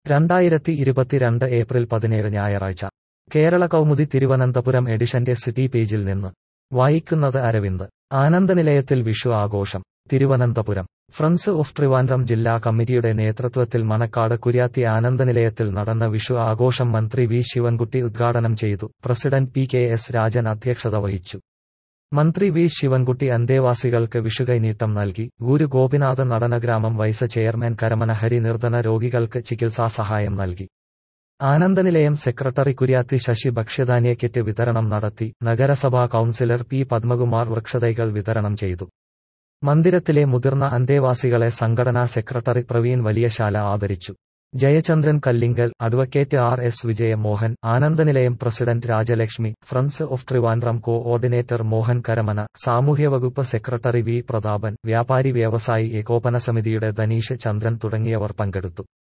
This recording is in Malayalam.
രണ്ടായിരത്തി ഇരുപത്തിരണ്ട് ഏപ്രിൽ പതിനേഴ് ഞായറാഴ്ച കേരള കൗമുദി തിരുവനന്തപുരം എഡിഷന്റെ സിറ്റി പേജിൽ നിന്ന് വായിക്കുന്നത് അരവിന്ദ് ആനന്ദനിലയത്തിൽ വിഷു ആഘോഷം തിരുവനന്തപുരം ഫ്രണ്ട്സ് ഓഫ് ട്രിവാൻഡ്രം ജില്ലാ കമ്മിറ്റിയുടെ നേതൃത്വത്തിൽ മണക്കാട് കുര്യാത്തി ആനന്ദനിലയത്തിൽ നടന്ന വിഷു ആഘോഷം മന്ത്രി വി ശിവൻകുട്ടി ഉദ്ഘാടനം ചെയ്തു പ്രസിഡന്റ് പി കെ എസ് രാജൻ അധ്യക്ഷത വഹിച്ചു മന്ത്രി വി ശിവൻകുട്ടി അന്തേവാസികൾക്ക് വിഷുകൈനീട്ടം നൽകി ഗുരു ഗോപിനാഥ് നടനഗ്രാമം വൈസ് ചെയർമാൻ കരമന ഹരി നിർധന രോഗികൾക്ക് ചികിത്സാ സഹായം നൽകി ആനന്ദനിലയം സെക്രട്ടറി കുര്യാത്തി ശശി ഭക്ഷ്യധാന്യ കിറ്റ് വിതരണം നടത്തി നഗരസഭാ കൌൺസിലർ പി പത്മകുമാർ വൃക്ഷതൈകൾ വിതരണം ചെയ്തു മന്ദിരത്തിലെ മുതിർന്ന അന്തേവാസികളെ സംഘടനാ സെക്രട്ടറി പ്രവീൺ വലിയശാല ആദരിച്ചു Jayachandran Kallingal advocate R S Vijayamohan Anandanilayam president Rajalakshmi friends of Trivandrum coordinator Mohan Karamana സാമൂഹ്യവകുപ്പ് സെക്രട്ടറി വി പ്രതാപൻ വ്യാപാരി വ്യവസായി ഏകോപന സമിതിയുടെ ധനീഷ് ചന്ദ്രൻ തുടങ്ങിയവർ പങ്കെടുത്തു